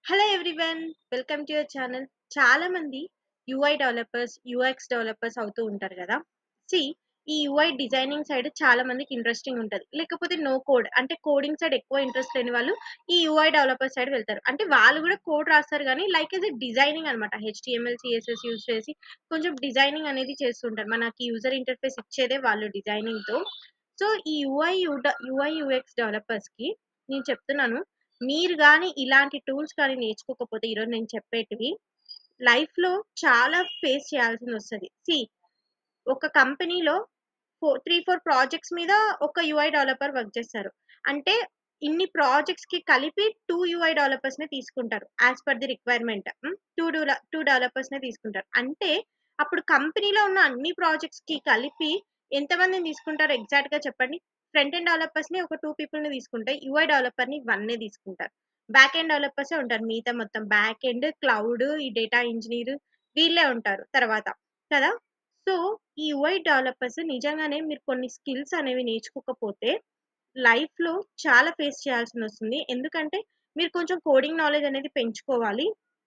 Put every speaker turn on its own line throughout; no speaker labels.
hello everyone welcome to your channel చాలా మంది UI developers UX developers అవుతూ ఉంటారు కదా సి ఈ యూఐ డిజైనింగ్ సైడ్ చాలా మందికి ఇంట్రెస్టింగ్ ఉంటుంది లేకపోతే నో కోడ్ అంటే కోడింగ్ సైడ్ ఎక్కువ ఇంట్రెస్ట్ లేని వాళ్ళు ఈ యూఐ డెవలపర్ సైడ్ వెళ్తారు అంటే వాళ్ళు కూడా కోడ్ రాస్తారు కానీ లైక్ ఎస్ డిజైనింగ్ అనమాట హెచ్టిఎంఎల్ సిఎస్ఎస్ యూజ్ చేసి కొంచెం డిజైనింగ్ అనేది చేస్తుంటారు మనకి యూజర్ ఇంటర్ఫేస్ ఇచ్చేదే వాళ్ళు డిజైనింగ్ తో సో ఈ యూఐ యూఐ యూఎక్స్ డెవలపర్స్ కి నేను చెప్తున్నాను మీరు కానీ ఇలాంటి టూల్స్ కానీ నేర్చుకోకపోతే ఈరోజు నేను చెప్పేటివి లైఫ్ లో చాలా ఫేస్ చేయాల్సింది వస్తుంది సి ఒక కంపెనీలో ఫోర్ త్రీ ఫోర్ ప్రాజెక్ట్స్ మీద ఒక యూఐ డెవలపర్ వర్క్ చేస్తారు అంటే ఇన్ని ప్రాజెక్ట్స్ కి కలిపి టూ యూఐ డెవలపర్స్ ని తీసుకుంటారు as per the requirement two two developers ని తీసుకుంటారు అంటే అప్పుడు కంపెనీలో ఉన్న అన్ని ప్రాజెక్ట్స్ కి కలిపి ఎంతమందిని తీసుకుంటారు ఎగ్జాక్ట్ గా చెప్పండి ఫ్రంట్ ఎండ్ డెవలపర్స్ ని ఒక టూ పీపుల్ ని తీసుకుంటే యూఐ డెవలపర్ ని వన్ నే తీసుకుంటారు బ్యాక్ ఎండ్ డెవలపర్స్ ఉంటారు మిగతా మొత్తం బ్యాక్ ఎండ్ క్లౌడ్ ఈ డేటా ఇంజనీర్ వీళ్ళే ఉంటారు తర్వాత కదా సో ఈ యూఐ డెవలపర్స్ నిజంగానే మీరు కొన్ని స్కిల్స్ అనేవి నేర్చుకోకపోతే లైఫ్ లో చాలా ఫేస్ చేయాల్సి వస్తుంది ఎందుకంటే మీరు కొంచెం కోడింగ్ నాలెడ్జ్ అనేది పెంచుకోవాలి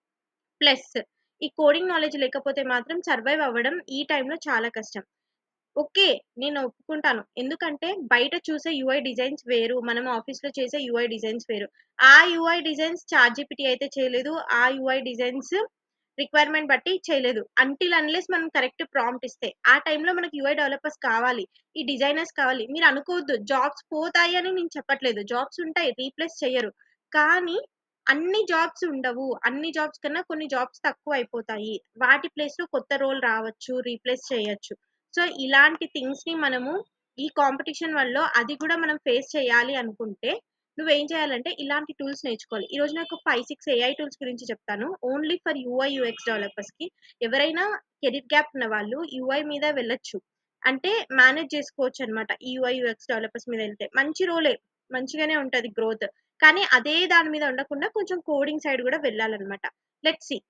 ప్లస్ ఈ కోడింగ్ నాలెడ్జ్ లేకపోతే మాత్రం సర్వైవ్ అవ్వడం ఈ టైంలో చాలా కష్టం ఓకే నేను ఒప్పుకుంటాను ఎందుకంటే బయట చూసే యూఐ డిజైన్స్ వేరు మనం ఆఫీస్ లో చేసే యూఐ డిజైన్స్ వేరు ఆ యూఐ డిజైన్స్ చార్ట్ జీపీటీ అయితే చేయలేదు ఆ యూఐ డిజైన్స్ రిక్వైర్మెంట్ బట్టి చేయలేదు అంటిల్ అన్లెస్ మనం కరెక్ట్ ప్రాంప్ట్ ఇస్తే ఆ టైంలో మనకి యూఐ డెవలపర్స్ కావాలి ఈ డిజైనర్స్ కావాలి మీరు అనుకోవద్దు జాబ్స్ పోతాయి అని నేను చెప్పట్లేదు జాబ్స్ ఉంటాయి రీప్లేస్ చేయరు కానీ అన్ని జాబ్స్ ఉండవు అన్ని జాబ్స్ కన్నా కొన్ని జాబ్స్ తక్కువ అయిపోతాయి వాటి ప్లేస్ లో కొత్త రోల్ రావచ్చు రీప్లేస్ చేయొచ్చు సో ఇలాంటి థింగ్స్ ని మనము ఈ కాంపిటీషన్ వల్ల అది కూడా మనం ఫేస్ చేయాలి అనుకుంటే నువ్వేం చేయాలంటే ఇలాంటి టూల్స్ నేర్చుకోవాలి ఈ రోజు నాకు ఫైవ్ సిక్స్ ఏఐ టూల్స్ గురించి చెప్తాను only for UI UX developers కి ఎవరైనా కెరీర్ గ్యాప్ ఉన్న వాళ్ళు యూఐ మీద వెళ్ళొచ్చు అంటే మేనేజ్ చేసుకోవచ్చు అనమాట ఈ యూఐ యూఎక్స్ డెవలపర్స్ మీద వెళ్తే మంచి రోలే మంచిగానే ఉంటది గ్రోత్ కానీ అదే దాని మీద ఉండకుండా కొంచెం కోడింగ్ సైడ్ కూడా వెళ్ళాలన్నమాట లెట్ సి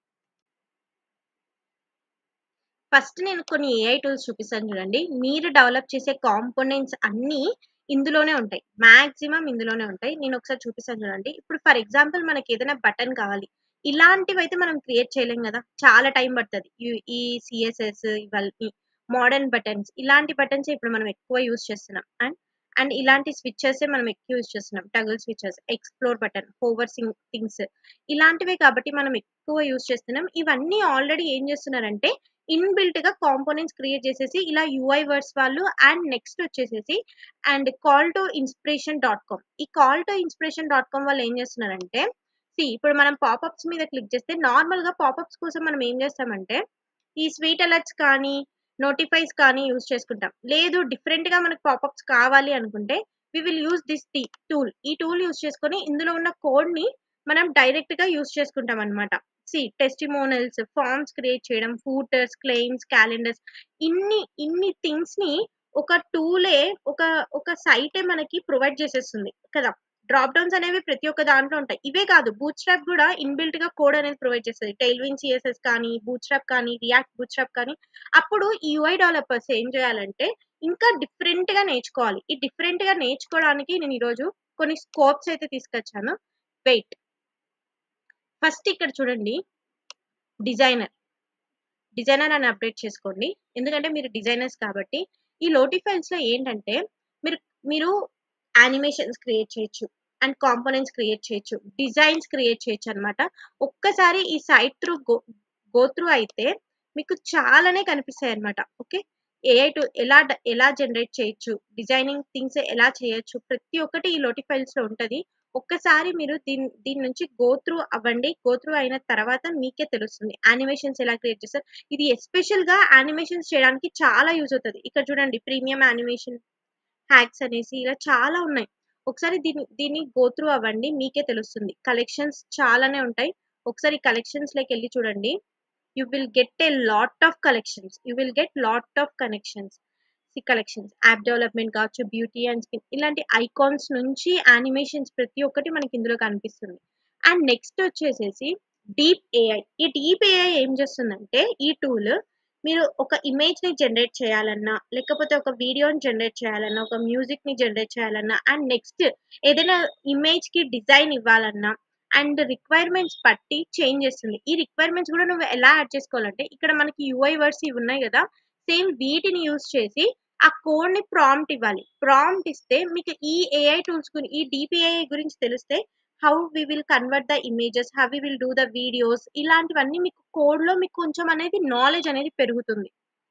ఫస్ట్ నేను కొన్ని ఏఐ టూల్స్ చూపిస్తాను చూడండి మీరు డెవలప్ చేసే కాంపోనెంట్స్ అన్ని ఇందులోనే ఉంటాయి మాక్సిమం ఇందులోనే ఉంటాయి నేను ఒకసారి చూపిస్తాను చూడండి ఇప్పుడు ఫర్ ఎగ్జాంపుల్ మనకి ఏదైనా బటన్ కావాలి ఇలాంటివి అయితే మనం క్రియేట్ చేయలేం కదా చాలా టైం పడుతుంది ఈ సిఎస్ఎస్ ఇవన్నీ మోడర్న్ బటన్స్ ఇలాంటి బటన్స్ ఇప్పుడు మనం ఎక్కువ యూజ్ చేస్తున్నాం అండ్ అండ్ ఇలాంటి స్విచ్చెస్ మనం ఎక్కువ యూజ్ చేస్తున్నాం toggle switches explore button hover things ఇలాంటివే కాబట్టి మనం ఎక్కువ యూజ్ చేస్తున్నాం ఇవన్నీ ఆల్రెడీ ఏం చేస్తున్నారంటే ఇన్బిల్ట్ గా కాంపోనెంట్స్ క్రియేట్ చేసేసి ఇలా యూఐ వర్డ్స్ వాళ్ళు అండ్ నెక్స్ట్ వచ్చేసేసి and call to inspiration dot com ఈ call to inspiration dot com వాళ్ళు ఏం చేస్తున్నారంటే సి ఇప్పుడు మనం పాపప్స్ మీద క్లిక్ చేస్తే నార్మల్ గా పాపప్స్ కోసం మనం ఏం చేస్తామంటే ఈ స్వీట్ అలర్ట్స్ కానీ నోటిఫైస్ కానీ యూజ్ చేసుకుంటాం లేదు డిఫరెంట్ గా మనకు పాపప్స్ కావాలి అనుకుంటే వి విల్ యూజ్ దిస్ టీ టూల్ ఈ టూల్ యూజ్ చేసుకొని ఇందులో ఉన్న కోడ్ ని మనం డైరెక్ట్ గా యూజ్ చేసుకుంటాం అనమాట సి టెస్టిమోనల్స్ ఫార్మ్స్ క్రియేట్ చేయడం ఫూటర్స్ క్లెయిమ్స్ క్యాలెండర్స్ ఇన్ని ఇన్ని థింగ్స్ ని ఒక టూలే ఒక ఒక సైటే మనకి ప్రొవైడ్ చేసేస్తుంది కదా డ్రాప్ డౌన్స్ అనేవి ప్రతి ఒక్క దాంట్లో ఉంటాయి ఇవే కాదు బూట్ స్ట్రాప్ కూడా ఇన్బిల్ట్ గా కోడ్ అనేది ప్రొవైడ్ చేస్తుంది టైల్విన్ సిఎస్ఎస్ కానీ బూట్ స్ట్రాప్ కానీ రియాక్ట్ బూట్ స్ట్రాప్ కానీ అప్పుడు ఈ యూఐ డెవలపర్స్ ఏం చేయాలంటే ఇంకా డిఫరెంట్ గా నేర్చుకోవాలి ఈ డిఫరెంట్ గా నేర్చుకోవడానికి నేను ఈరోజు కొన్ని స్కోప్స్ అయితే తీసుకొచ్చాను వెయిట్ ఫస్ట్ ఇక్కడ చూడండి డిజైనర్ డిజైనర్ అని అప్డేట్ చేసుకోండి ఎందుకంటే మీరు డిజైనర్స్ కాబట్టి ఈ లోటి ఫైల్స్ లో ఏంటంటే మీరు మీరు యానిమేషన్స్ క్రియేట్ చేయొచ్చు అండ్ కాంపోనెంట్స్ క్రియేట్ చేయొచ్చు డిజైన్స్ క్రియేట్ చేయొచ్చు అనమాట ఒక్కసారి ఈ site through go go through అయితే మీకు చాలానే కనిపిస్తాయి అనమాట ఓకే ఏఐ టు ఎలా ఎలా జనరేట్ చేయొచ్చు డిజైనింగ్ థింగ్స్ ఎలా చేయొచ్చు ప్రతి ఒక్కటి ఈ లోటి ఫైల్స్ లో ఉంటది ఒక్కసారి మీరు దీని దీని నుంచి గో త్రూ అవ్వండి గో త్రూ అయిన తర్వాత మీకే తెలుస్తుంది యానిమేషన్స్ ఎలా క్రియేట్ చేస్తారు ఇది ఎస్పెషల్ గా యానిమేషన్స్ చేయడానికి చాలా యూజ్ అవుతుంది ఇక్కడ చూడండి ప్రీమియం యానిమేషన్ హ్యాక్స్ అనేసి ఇలా చాలా ఉన్నాయి ఒకసారి దీన్ని దీన్ని గో త్రూ అవ్వండి మీకే తెలుస్తుంది కలెక్షన్స్ చాలానే ఉంటాయి ఒకసారి కలెక్షన్స్ లోకి వెళ్ళి చూడండి you will get a lot of collections you will get lot of connections collections app development కావచ్చు బ్యూటీ అండ్ స్కిన్ ఇలాంటి ఐకాన్స్ నుంచి యానిమేషన్స్ ప్రతి ఒక్కటి మనకి ఇందులో కనిపిస్తుంది అండ్ నెక్స్ట్ వచ్చేసేసి డీప్ ఏఐ ఈ డీప్ ఏఐ ఏం చేస్తుందంటే ఈ టూల్ మీరు ఒక ఇమేజ్ ని జనరేట్ చేయాలన్నా లేకపోతే ఒక వీడియోని జనరేట్ చేయాలన్నా ఒక మ్యూజిక్ ని జనరేట్ చేయాలన్నా అండ్ నెక్స్ట్ ఏదైనా ఇమేజ్ కి డిజైన్ ఇవ్వాలన్నా అండ్ రిక్వైర్మెంట్స్ బట్టి చేంజ్ చేస్తుంది ఈ రిక్వైర్మెంట్స్ కూడా నువ్వు ఎలా యాడ్ చేసుకోవాలంటే ఇక్కడ మనకి యూఐ వర్డ్స్ ఇవి ఉన్నాయి కదా సేమ్ వీటిని యూస్ చేసి ఆ కోడ్ ని ప్రాంప్ట్ ఇవ్వాలి ప్రాంప్ట్ ఇస్తే మీకు ఈ ఏఐ టూల్స్ గురించి ఈ డిపిఐ గురించి తెలిస్తే how we will convert the images how we will do the videos ఇలాంటివన్నీ మీకు కోడ్ లో మీకు కొంచెం అనేది నాలెడ్జ్ అనేది పెరుగుతుంది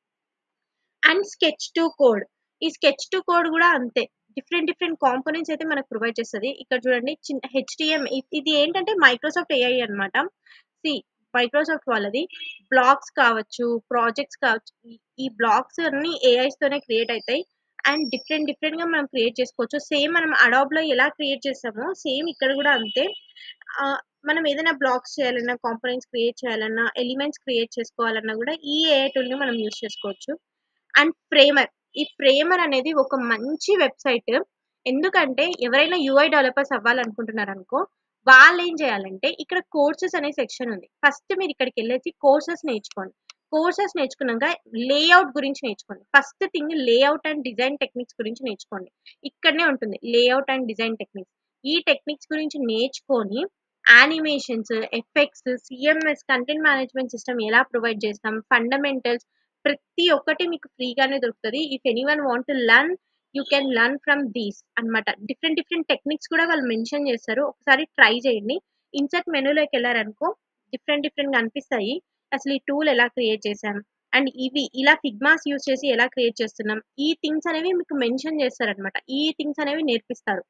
అండ్ స్కెచ్ టు కోడ్ ఈ స్కెచ్ టు కోడ్ కూడా అంతే డిఫరెంట్ డిఫరెంట్ కాంపోనెంట్స్ అయితే మనకు ప్రొవైడ్ చేస్తుంది ఇక్కడ చూడండి చిన్న హెచ్డిఎం ఇది ఏంటంటే మైక్రోసాఫ్ట్ ఏఐ అనమాట సి మైక్రోసాఫ్ట్ వాళ్ళది బ్లాగ్స్ కావచ్చు ప్రాజెక్ట్స్ కావచ్చు ఈ బ్లాగ్స్ అన్ని ఏఐస్ తోనే క్రియేట్ అవుతాయి అండ్ డిఫరెంట్ డిఫరెంట్ గా మనం క్రియేట్ చేసుకోవచ్చు సేమ్ మనం అడాబ్ లో ఎలా క్రియేట్ చేస్తామో సేమ్ ఇక్కడ కూడా అంతే మనం ఏదైనా బ్లాగ్స్ చేయాలన్నా కాంపోనెంట్స్ క్రియేట్ చేయాలన్నా ఎలిమెంట్స్ క్రియేట్ చేసుకోవాలన్నా కూడా ఈ ఏఐ టూల్ ని మనం యూస్ చేసుకోవచ్చు అండ్ ఫ్రేమర్ ఈ ఫ్రేమర్ అనేది ఒక మంచి వెబ్సైట్ ఎందుకంటే ఎవరైనా యూఐ డెవలపర్స్ అవ్వాలనుకుంటున్నారు అనుకో వాళ్ళు ఏం చేయాలంటే ఇక్కడ కోర్సెస్ అనే సెక్షన్ ఉంది ఫస్ట్ మీరు ఇక్కడికి వెళ్ళేసి కోర్సెస్ నేర్చుకోండి కోర్సెస్ నేర్చుకున్నాక లేఅవుట్ గురించి నేర్చుకోండి first thing layout and design techniques గురించి నేర్చుకోండి ఇక్కడనే ఉంటుంది లేఅవుట్ అండ్ డిజైన్ టెక్నిక్స్ ఈ టెక్నిక్స్ గురించి నేర్చుకొని animations effects CMS content management system ఎలా ప్రొవైడ్ చేస్తాం ఫండమెంటల్స్ ప్రతి ఒక్కటి మీకు ఫ్రీగానే దొరుకుతుంది if any one want to learn you can learn from these అనమాట డిఫరెంట్ డిఫరెంట్ టెక్నిక్స్ కూడా వాళ్ళు మెన్షన్ చేస్తారు ఒకసారి ట్రై చేయండి ఇన్సర్ట్ మెనూలోకి వెళ్ళారనుకో డిఫరెంట్ డిఫరెంట్ అనిపిస్తాయి అసలు ఈ టూల్ ఎలా క్రియేట్ చేశాం అండ్ ఇవి ఇలా ఫిగ్మాస్ యూస్ చేసి ఎలా క్రియేట్ చేస్తున్నాం ఈ థింగ్స్ అనేవి మీకు మెన్షన్ చేస్తారనమాట ఈ థింగ్స్ అనేవి నేర్పిస్తారు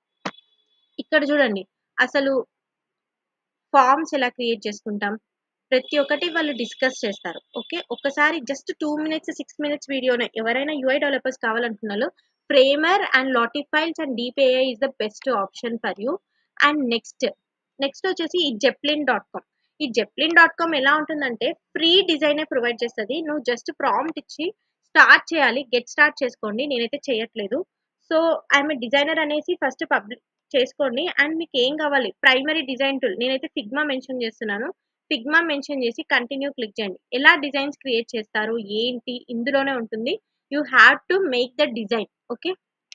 ఇక్కడ చూడండి అసలు ఫార్మ్స్ ఎలా క్రియేట్ చేసుకుంటాం ప్రతి ఒక్కటి వాళ్ళు డిస్కస్ చేస్తారు ఓకే ఒకసారి just two minutes six minutes వీడియోనే ఎవరైనా యూఐ డెవలపర్స్ కావాలనుకున్నారు Framer and LottieFiles and DPI is the best option for you and next next వచ్చేసి ఈ జెప్లిన్ డాట్ కామ్ ఈ జెప్లిన్ డాట్ కామ్ ఎలా ఉంటుందంటే ఫ్రీ డిజైనే ప్రొవైడ్ చేస్తుంది నువ్వు జస్ట్ ప్రాంప్ట్ ఇచ్చి స్టార్ట్ చేయాలి గెట్ స్టార్ట్ చేసుకోండి నేనైతే చేయట్లేదు సో ఐఎమ్ డిజైనర్ అనేసి ఫస్ట్ పబ్లిక్ చేసుకోండి అండ్ మీకు ఏం కావాలి ప్రైమరీ డిజైన్ టూల్ నేనైతే ఫిగ్మా మెన్షన్ చేస్తున్నాను ఫిగ్మా మెన్షన్ చేసి కంటిన్యూ క్లిక్ చేయండి ఎలా డిజైన్స్ క్రియేట్ చేస్తారు ఏంటి ఇందులోనే ఉంటుంది you have to make the design okay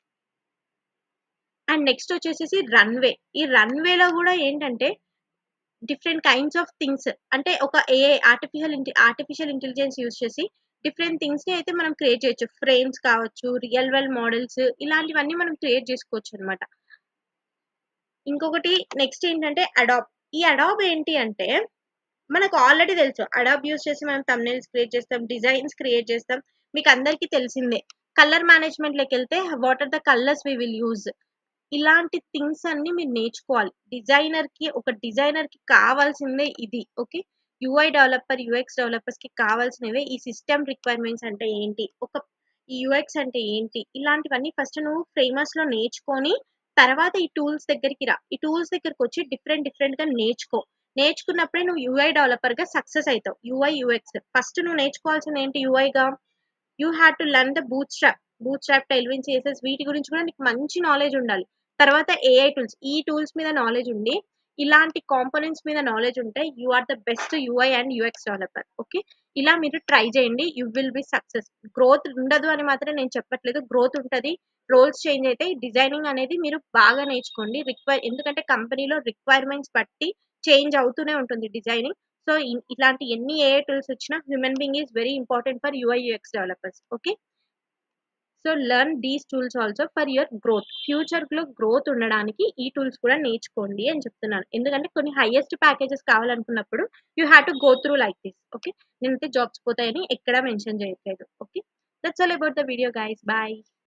and next వచ్చేసేసి రన్వే ఈ రన్వేలో కూడా ఏంటంటే డిఫరెంట్ కైండ్స్ ఆఫ్ థింగ్స్ అంటే ఒక AI artificial artificial intelligence use చేసి డిఫరెంట్ థింగ్స్ ని అయితే మనం క్రియేట్ చేయొచ్చు ఫ్రేమ్స్ కావచ్చు రియల్ వెల్ మోడల్స్ ఇలాంటివన్నీ మనం క్రియేట్ చేసుకోవచ్చు అనమాట ఇంకొకటి నెక్స్ట్ ఏంటంటే అడాప్ ఈ అడాప్ ఏంటి అంటే మనకు ఆల్రెడీ తెలుసు అడాప్ యూస్ చేసి మనం తమ్నైల్స్ క్రియేట్ చేస్తాం డిజైన్స్ క్రియేట్ చేస్తాం మీకు అందరికీ తెలిసిందే కలర్ మేనేజ్మెంట్ లోకి వెళ్తే what are the colours we will use ఇలాంటి థింగ్స్ అన్ని మీరు నేర్చుకోవాలి డిజైనర్ కి ఒక డిజైనర్ కి కావాల్సిందే ఇది okay UI developer UX developers కి కావాల్సినవే ఈ సిస్టమ్ రిక్వైర్మెంట్స్ అంటే ఏంటి ఒక ఈ యూఎక్స్ అంటే ఏంటి ఇలాంటివన్నీ ఫస్ట్ నువ్వు ఫ్రేమర్స్ లో నేర్చుకొని తర్వాత ఈ టూల్స్ దగ్గరికి రా ఈ టూల్స్ దగ్గరికి వచ్చి డిఫరెంట్ డిఫరెంట్ గా నేర్చుకో నేర్చుకున్నప్పుడే నువ్వు యూఐ డెవలపర్ గా సక్సెస్ అవుతావు యూఐ యూఎక్స్ ఫస్ట్ నువ్వు నేర్చుకోవాల్సింది ఏంటి యూఐగా you have to learn the bootstrap bootstrap Tailwind CSS వీటి గురించి కూడా నీకు మంచి నాలెడ్జ్ ఉండాలి తర్వాత ఏఐ టూల్స్ ఈ టూల్స్ మీద నాలెడ్జ్ ఉండి ఇలాంటి కాంపోనెంట్స్ మీద నాలెడ్జ్ ఉంటే you are the best UI and UX developer okay ఇలా మీరు ట్రై చేయండి you will be success growth ఉండదు అని మాత్రం నేను చెప్పట్లేదు గ్రోత్ ఉంటుంది రోల్స్ చేంజ్ అయితే డిజైనింగ్ అనేది మీరు బాగా నేర్చుకోండి రిక్వైర్ ఎందుకంటే కంపెనీలో రిక్వైర్మెంట్స్ బట్టి చేంజ్ అవుతూనే ఉంటుంది డిజైనింగ్ సో ఇలాంటి ఎన్ని ఏఐ టూల్స్ వచ్చినా human being is very important for UI UX developers okay so learn these tools also for your growth future లో గ్రోత్ ఉండడానికి ఈ టూల్స్ కూడా నేర్చుకోండి అని చెప్తున్నాను ఎందుకంటే కొన్ని హైయెస్ట్ ప్యాకేజెస్ కావాలనుకున్నప్పుడు you have to go through like this okay నేనైతే జాబ్స్ పోతాయని ఎక్కడా మెన్షన్ చేయట్లేదు okay that's all about the video guys bye